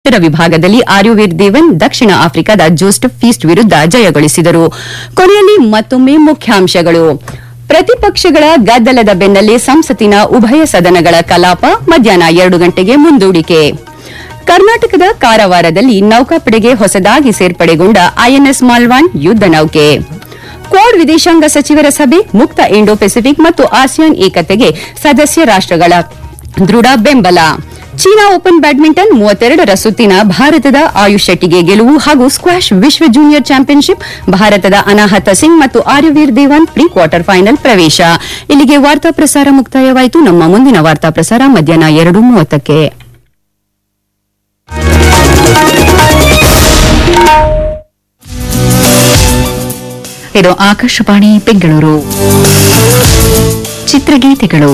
ಪುರುಷರ ವಿಭಾಗದಲ್ಲಿ ಆರ್ಯುವೀರ್ ದೇವನ್ ದಕ್ಷಿಣ ಆಫ್ರಿಕಾದ ಜೋಸ್ಟಫ್ ಫೀಸ್ಟ್ ವಿರುದ್ಧ ಜಯಗಳಿಸಿದರು ಕೊನೆಯಲ್ಲಿ ಮತ್ತೊಮ್ಮೆ ಮುಖ್ಯಾಂಶಗಳು ಪ್ರತಿಪಕ್ಷಗಳ ಗದ್ದಲದ ಬೆನ್ನಲ್ಲೇ ಸಂಸತ್ತಿನ ಉಭಯ ಸದನಗಳ ಕಲಾಪ ಮಧ್ಯಾಹ್ನ ಎರಡು ಗಂಟೆಗೆ ಮುಂದೂಡಿಕೆ ಕರ್ನಾಟಕದ ಕಾರವಾರದಲ್ಲಿ ನೌಕಾಪಡೆಗೆ ಹೊಸದಾಗಿ ಸೇರ್ಪಡೆಗೊಂಡ ಐಎನ್ಎಸ್ ಮಾಲ್ವಾನ್ ಯುದ್ದ ನೌಕೆ ಕ್ವಾಡ್ ವಿದೇಶಾಂಗ ಸಚಿವರ ಸಭೆ ಮುಕ್ತ ಇಂಡೋ ಪೆಸಿಫಿಕ್ ಮತ್ತು ಆಸಿಯಾನ್ ಏಕತೆಗೆ ಸದಸ್ಯ ರಾಷ್ಟಗಳ ದೃಢ ಬೆಂಬಲ ಚೀನಾ ಓಪನ್ ಬ್ಯಾಡ್ಮಿಂಟನ್ ಮೂವತ್ತೆರಡರ ಸುತ್ತಿನ ಭಾರತದ ಆಯುಷ್ ಶೆಟ್ಟಿಗೆ ಗೆಲುವು ಹಾಗೂ ಸ್ಕ್ವಾಷ್ ವಿಶ್ವ ಜೂನಿಯರ್ ಚಾಂಪಿಯನ್ಶಿಪ್ ಭಾರತದ ಅನಾಹತ ಸಿಂಗ್ ಮತ್ತು Aryaveer Dewan pre quarter final ಪ್ರವೇಶ ಇಲ್ಲಿಗೆ ವಾರ್ತಾ ಪ್ರಸಾರ ಮುಕ್ತಾಯವಾಯಿತು ನಮ್ಮ ಮುಂದಿನ ವಾರ್ತಾ ಪ್ರಸಾರ ಮಧ್ಯಾಹ್ನ ಎರಡು ಮೂವತ್ತಕ್ಕೆ ಇದು ಆಕಾಶವಾಣಿ ಬೆಂಗಳೂರು ಚಿತ್ರಗೀತೆಗಳು